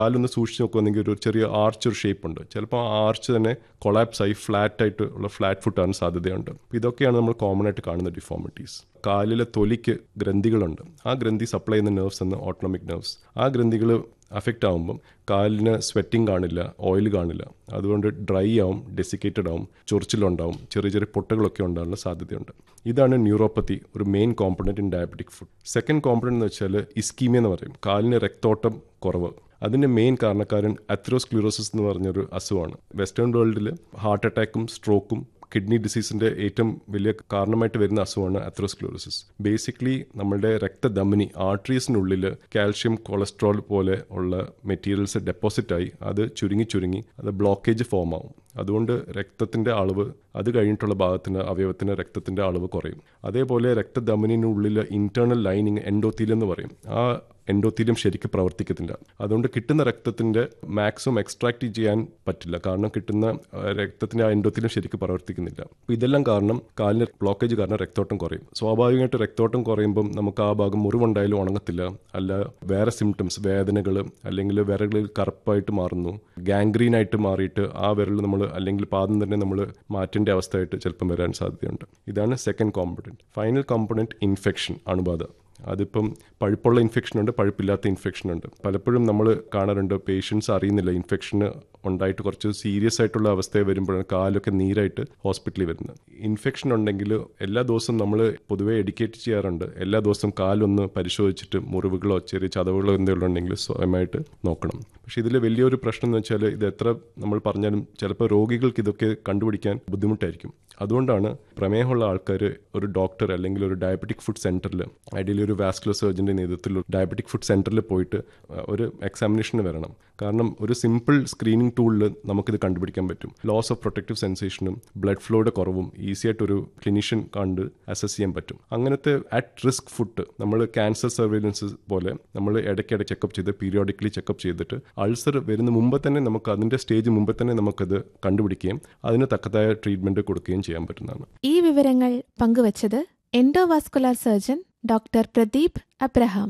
കാലൊന്ന് സൂക്ഷിച്ച് നോക്കുവാണെങ്കിൽ ഒരു ചെറിയ ആർച്ച് ഒരു ഷേപ്പ് ഉണ്ട് ചിലപ്പോൾ ആ ആർച്ച് തന്നെ കൊളാപ്സ് ആയി ഫ്ലാറ്റ് ആയിട്ട് ഉള്ള ഫ്ലാറ്റ് ഫുട്ട് ആകാൻ സാധ്യതയുണ്ട് അപ്പോൾ ഇതൊക്കെയാണ് നമ്മൾ കോമൺ ആയിട്ട് കാണുന്ന ഡിഫോമിറ്റീസ് കാലിലെ തൊലിക്ക് ഗ്രന്ഥികളുണ്ട് ആ ഗ്രന്ഥി സപ്ലൈ ചെയ്യുന്ന നെർവ്സ് എന്ന് ഓട്ടോണമിക് നെർവ്സ് ആ ഗ്രന്ഥികൾ അഫക്റ്റ് ആകുമ്പം കാലിന് സ്വെറ്റിംഗ് കാണില്ല ഓയിൽ കാണില്ല അതുകൊണ്ട് ഡ്രൈ ആവും ഡെസിക്കേറ്റഡ് ആവും ചൊറിച്ചിലുണ്ടാവും ചെറിയ ചെറിയ പൊട്ടകളൊക്കെ ഉണ്ടാകാനുള്ള സാധ്യതയുണ്ട് ഇതാണ് ന്യൂറോപ്പത്തി ഒരു main component in diabetic foot second component എന്ന് വെച്ചാൽ ഇസ്കീമിയ എന്ന് പറയും കാലിന് രക്തോട്ടം കുറവ് അതിൻ്റെ മെയിൻ കാരണക്കാരൻ അത്രോസ്ക്ലീറോസിസ് എന്ന് പറഞ്ഞൊരു അസുഖമാണ് വെസ്റ്റേൺ വേൾഡിൽ ഹാർട്ട് അറ്റാക്കും സ്ട്രോക്കും കിഡ്നി ഡിസീസിന്റെ ഏറ്റവും വലിയ കാരണമായിട്ട് വരുന്ന അസുഖമാണ് അത്രോസ്ക്ലോറിസിസ് ബേസിക്കലി നമ്മളുടെ രക്തധമനി ആർട്ടറീസിനുള്ളിൽ കാൽഷ്യം കൊളസ്ട്രോൾ പോലെ ഉള്ള മെറ്റീരിയൽസ് ഡെപ്പോസിറ്റ് ആയി അത് ചുരുങ്ങി ചുരുങ്ങി അത് ബ്ലോക്കേജ് ഫോം ആവും അതുകൊണ്ട് രക്തത്തിന്റെ അളവ് അത് കഴിഞ്ഞിട്ടുള്ള ഭാഗത്തിന് അവയവത്തിന് രക്തത്തിന്റെ അളവ് കുറയും അതേപോലെ രക്തധമനിനുള്ളിൽ ഇന്റേണൽ ലൈനിങ് എൻഡോത്തീലിയം എന്ന് പറയും ആ എൻഡോത്തീലിയം ശരിക്കും പ്രവർത്തിക്കത്തില്ല അതുകൊണ്ട് കിട്ടുന്ന രക്തത്തിന്റെ മാക്സിമം എക്സ്ട്രാക്ട് ചെയ്യാൻ പറ്റില്ല കാരണം കിട്ടുന്ന ആ, രക്തത്തിന്റെ ആ എൻഡോത്തീലിയം ശരിക്കും പ്രവർത്തിക്കുന്നില്ല അപ്പോൾ ഇതെല്ലാം കാരണം കാലിന് ബ്ലോക്കേജ് കാരണം രക്തോട്ടം കുറയും സ്വാഭാവികമായിട്ട് രക്തോട്ടം കുറയുമ്പം നമുക്ക് ആ ഭാഗം മുറിവുണ്ടായാലും ഉണങ്ങത്തില്ല അല്ല വേറെ സിംറ്റംസ് വേദനകൾ അല്ലെങ്കിൽ വിരകളിൽ കറുപ്പായിട്ട് മാറുന്നു ഗാംഗ്രീൻ ആയിട്ട് മാറിയിട്ട് ആ വിരൽ നമ്മൾ അല്ലെങ്കിൽ പാദം തന്നെ നമ്മൾ മാറ്റേണ്ട അവസ്ഥയായിട്ട് ചിലപ്പം വരാൻ സാധ്യതയുണ്ട് ഇതാണ് second component final component infection അണുബാധ അതിപ്പം പഴുപ്പുള്ള ഇൻഫെക്ഷൻ ഉണ്ട് പഴുപ്പില്ലാത്ത ഇൻഫെക്ഷൻ ഉണ്ട് പലപ്പോഴും നമ്മൾ കാണാറുണ്ട് പേഷ്യൻസ് അറിയുന്നില്ല ഇൻഫെക്ഷന് ഉണ്ടായിട്ട് കുറച്ച് സീരിയസ് ആയിട്ടുള്ള അവസ്ഥ വരുമ്പോഴാണ് കാലൊക്കെ നീരായിട്ട് ഹോസ്പിറ്റലിൽ വരുന്നത് ഇൻഫെക്ഷൻ ഉണ്ടെങ്കിൽ എല്ലാ ദിവസവും നമ്മൾ പൊതുവേ എഡ്യൂക്കേറ്റ് ചെയ്യാറുണ്ട് എല്ലാ ദിവസവും കാലൊന്ന് പരിശോധിച്ചിട്ട് മുറിവുകളോ ചെറിയ ചതവുകളോ എന്തെങ്കിലും ഉണ്ടെങ്കിൽ സ്വയമായിട്ട് നോക്കണം പക്ഷേ ഇതിൽ വലിയൊരു പ്രശ്നം എന്ന് വെച്ചാൽ ഇത് എത്ര നമ്മൾ പറഞ്ഞാലും ചിലപ്പോൾ രോഗികൾക്ക് ഇതൊക്കെ കണ്ടുപിടിക്കാൻ ബുദ്ധിമുട്ടായിരിക്കും അതുകൊണ്ടാണ് പ്രമേഹമുള്ള ആൾക്കാർ ഒരു ഡോക്ടർ അല്ലെങ്കിൽ ഒരു ഡയബറ്റിക് ഫുഡ് സെന്ററിൽ ഐഡിയലി ഒരു വാസ്കുലർ സർജന്റെ നേതൃത്വത്തിൽ ഒരു ഡയബറ്റിക് ഫുഡ് സെന്ററിൽ പോയിട്ട് അഹ്, ഒരു എക്സാമിനേഷന് വരണം കാരണം ഒരു സിമ്പിൾ സ്ക്രീനിങ് ടൂളിൽ നമുക്കിത് കണ്ടുപിടിക്കാൻ പറ്റും ലോസ് ഓഫ് പ്രൊട്ടക്റ്റീവ് സെൻസേഷനും ബ്ലഡ് ഫ്ലോയുടെ കുറവും ഈസി ആയിട്ട് ഒരു ക്ലിനീഷ്യൻ കണ്ട് അസസ് ചെയ്യാൻ പറ്റും അങ്ങനത്തെ അറ്റ് റിസ്ക് ഫുഡ് നമ്മൾ ക്യാൻസർ സർവൈലൻസ് പോലെ നമ്മൾ ഇടയ്ക്കിടെ ചെക്കപ്പ് ചെയ്ത് പീരിയോഡിക്കലി ചെക്കപ്പ് ചെയ്തിട്ട് അൾസർ വരുന്ന മുമ്പ് തന്നെ നമുക്ക് അതിന്റെ സ്റ്റേജ് മുമ്പ് തന്നെ നമുക്കത് കണ്ടുപിടിക്കുകയും അതിന് തക്കതായ ട്രീറ്റ്മെന്റ് കൊടുക്കുകയും ചെയ്യാൻ പറ്റുന്നതാണ് ഈ വിവരങ്ങൾ പങ്കുവച്ചത് endovascular surgeon doctor Pradeep Abraham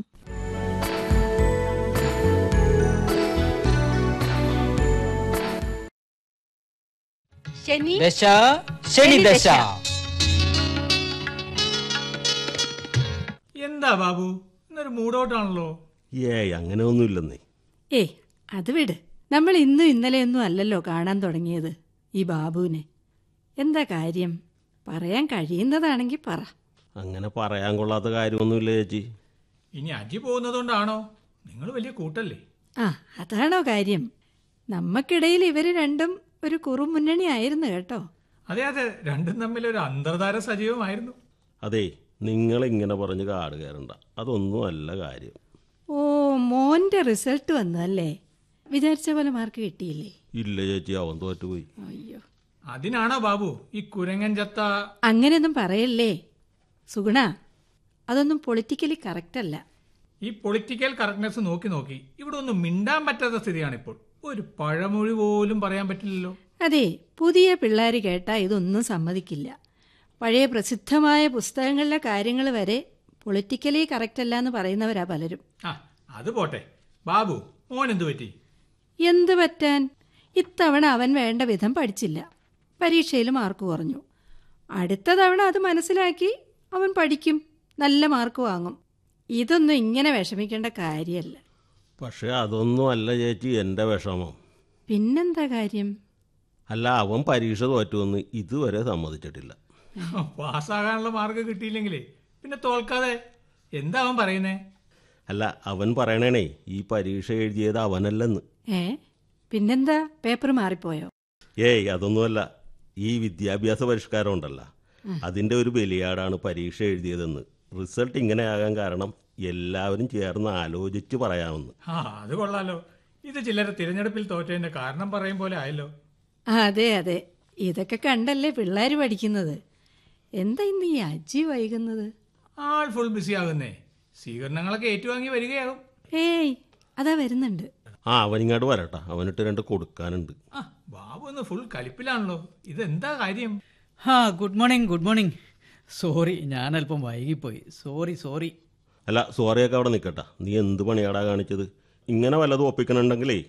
ശനി ദശ ശനി ദശ എന്താ ബാബു ഇന്നൊരു മൂഡൗട്ടാണല്ലോ ഏയ് അങ്ങനെ ഒന്നുമില്ലെന്നേ ഏയ് അത് വിട് നമ്മൾ ഇന്നും ഇന്നലെയൊന്നും അല്ലല്ലോ കാണാൻ തുടങ്ങിയത് ഈ ബാബുവിനെ എന്താ കാര്യം പറയാൻ കഴിയുന്നതാണെങ്കിൽ പറ അങ്ങനെ പറയാൻ കൊള്ളാത്ത കാര്യമൊന്നുമില്ല ചേച്ചി ഇനി അജി പോകുന്നതുകൊണ്ടാണോ നിങ്ങൾ വലിയ കൂട്ടല്ലേ ആ അതാണോ കാര്യം നമ്മക്കിടയിൽ ഇവര് രണ്ടും ഒരു കുറുമുന്നണി ആയിരുന്നു കേട്ടോ അതെ അതെ രണ്ടും തമ്മിൽ ഒരു അന്തർധാര സജീവമായിരുന്നു അതെ നിങ്ങൾ ഇങ്ങനെ പറഞ്ഞ് കാട് കയറണ്ട അതൊന്നും അല്ല കാര്യം ഓ മോന്റെ റിസൾട്ട് വന്നല്ലേ വിചാരിച്ച പോലെ മാർക്ക് കിട്ടിയില്ലേ ഇല്ല ചേച്ചി അവൻ തോറ്റുപോയി അയ്യോ അതിനാണോ ബാബു ഈ കുരങ്ങൻ ചത്ത അങ്ങനെയൊന്നും പറയല്ലേ സുഗുണ അതൊന്നും പൊളിറ്റിക്കലി കറക്റ്റ് അല്ല ഈ പൊളിറ്റിക്കൽ കറക്റ്റ്നെസ് നോക്കി നോക്കി ഇവിടെ ഒന്നും മിണ്ടാൻ പറ്റാത്ത സ്ഥിതിയാണിപ്പോൾ ഒരു പഴമൊഴി പോലും പറയാൻ പറ്റില്ലല്ലോ അതെ പുതിയ പിള്ളേർ കേട്ടാൽ ഇതൊന്നും സമ്മതിക്കില്ല പഴയ പ്രസിദ്ധമായ പുസ്തകങ്ങളിലെ കാര്യങ്ങൾ വരെ പൊളിറ്റിക്കലി കറക്റ്റ് അല്ല എന്ന് പറയുന്നവരാ പലരും ആ അത് പോട്ടെ ബാബു മോൻ എന്തു പറ്റി എന്ത് പറ്റാൻ ഇത്തവണ അവൻ വേണ്ട വിധം പഠിച്ചില്ല പരീക്ഷയിൽ മാർക്ക് കുറഞ്ഞു അടുത്ത തവണ അത് മനസ്സിലാക്കി അവൻ പഠിക്കും നല്ല മാർക്ക് വാങ്ങും ഇതൊന്നും ഇങ്ങനെ വിഷമിക്കേണ്ട കാര്യമല്ല പക്ഷെ അതൊന്നും അല്ല ചേച്ചി എൻ്റെ വിഷമം പിന്നെന്താ കാര്യം അല്ല അവൻ പരീക്ഷ തോറ്റുവെന്ന് ഇതുവരെ സമ്മതിച്ചിട്ടില്ല പാസ്സാകാനുള്ള മാർക്ക് കിട്ടിയില്ലെങ്കിലേ പിന്നെ തോൽക്കാതെ എന്താ അവൻ പറയുന്നേ അല്ല അവൻ പറയണേണേ ഈ പരീക്ഷ എഴുതിയത് അവനല്ലെന്ന് ഏ പിന്നെന്താ പേപ്പർ മാറിപ്പോയോ ഏയ് അതൊന്നുമല്ല ഈ വിദ്യാഭ്യാസ പരിഷ്കാരം ഉണ്ടല്ലോ അതിൻ്റെ ഒരു ബലിയാടാണ് പരീക്ഷ എഴുതിയതെന്ന് റിസൾട്ട് ഇങ്ങനെയാകാൻ കാരണം എല്ലാവരും ചേർന്ന് ആലോചിച്ച് പറയാമെന്ന് ആ അത് കൊള്ളാലോ ഇത് ചിലർ തിരഞ്ഞെടുപ്പിൽ തോറ്റതിന്റെ കാരണം പറയും പോലെ ആയല്ലോ അതെ അതെ ഇതൊക്കെ കണ്ടല്ലേ പിള്ളേർ പഠിക്കുന്നത് എന്താ ഇന്ന് ഈ അജി വൈകുന്നത് ആൾ ഫുൾ ബിസി ആകുന്നേ സ്വീകരണങ്ങളൊക്കെ ഏറ്റുവാങ്ങി വരികയാകും ഏയ് അതാ വരുന്നുണ്ട് ആ അവനിങ്ങോട്ട് വരട്ടെ അവനിട്ട് രണ്ട് കൊടുക്കാനുണ്ട് ആ ബാബു ഒന്ന് ഫുൾ കലിപ്പിലാണല്ലോ ഇതെന്താ കാര്യം ആ good morning good morning sorry ഞാൻ അല്പം വൈകിപ്പോയി സോറി സോറി അല്ല സോറിയൊക്കെ അവിടെ നിൽക്കട്ടെ നീ എന്ത് പണിയാടാ കാണിച്ചത് ഇങ്ങനെ വല്ലതും ഒപ്പിക്കണുണ്ടെങ്കിലേ